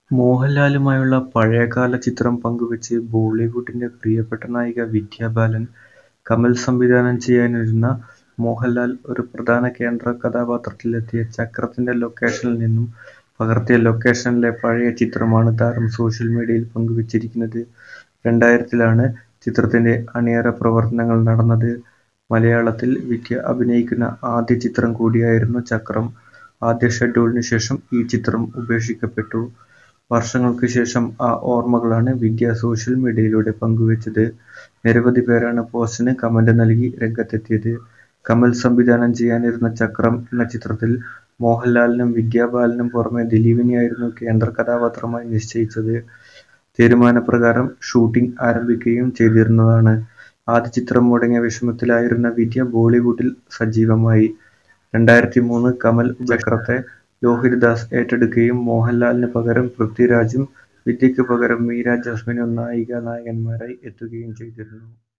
മോഹൻലാലുമായുള്ള പഴയകാല ചിത്രം പങ്കുവെച്ച് ബോളിവുഡിന്റെ പ്രിയപ്പെട്ട നായിക വിദ്യാ ബാലൻ. കമൽ സംവിധാനം ചെയ്യാനിരുന്ന മോഹൻലാൽ ഒരു പ്രധാന കേന്ദ്ര കഥാപാത്രത്തിലെത്തിയ ചക്രത്തിന്റെ ലൊക്കേഷനിൽ നിന്നും പകർത്തിയ ലൊക്കേഷനിലെ പഴയ ചിത്രമാണ് താരം സോഷ്യൽ മീഡിയയിൽ പങ്കുവെച്ചിരിക്കുന്നത്. രണ്ടായിരത്തിലാണ് ചിത്രത്തിന്റെ അണിയറ പ്രവർത്തനങ്ങൾ നടന്നത്. മലയാളത്തിൽ വിദ്യ അഭിനയിക്കുന്ന ആദ്യ ചിത്രം കൂടിയായിരുന്നു ചക്രം. ആദ്യ ഷെഡ്യൂളിന് ശേഷം ഈ ചിത്രം ഉപേക്ഷിക്കപ്പെട്ടു. വർഷങ്ങൾക്ക് ശേഷം ആ ഓർമ്മകളാണ് വിദ്യ സോഷ്യൽ മീഡിയയിലൂടെ പങ്കുവെച്ചത്. നിരവധി പേരാണ് പോസ്റ്റിന് കമന്റ് നൽകി രംഗത്തെത്തിയത്. കമൽ സംവിധാനം ചെയ്യാനിരുന്ന ചക്രം എന്ന ചിത്രത്തിൽ മോഹൻലാലിനും വിദ്യാ ബാലനും പുറമെ ദിലീപിനെയായിരുന്നു കേന്ദ്ര കഥാപാത്രമായി നിശ്ചയിച്ചത്. തീരുമാനപ്രകാരം ഷൂട്ടിംഗ് ആരംഭിക്കുകയും ചെയ്തിരുന്നതാണ്. ആദ്യ ചിത്രം മുടങ്ങിയ വിഷമത്തിലായിരുന്ന വിദ്യ ബോളിവുഡിൽ സജീവമായി. രണ്ടായിരത്തിമൂന്ന് കമൽ ചക്രത്തെ ലോഹിതദാസ് ഏറ്റെടുക്കുകയും മോഹൻലാലിന് പകരം പൃഥ്വിരാജും വിദ്യയ്ക്ക് പകരം മീര ജാസ്മിനും നായിക നായകന്മാരായി എത്തുകയും ചെയ്തിരുന്നു.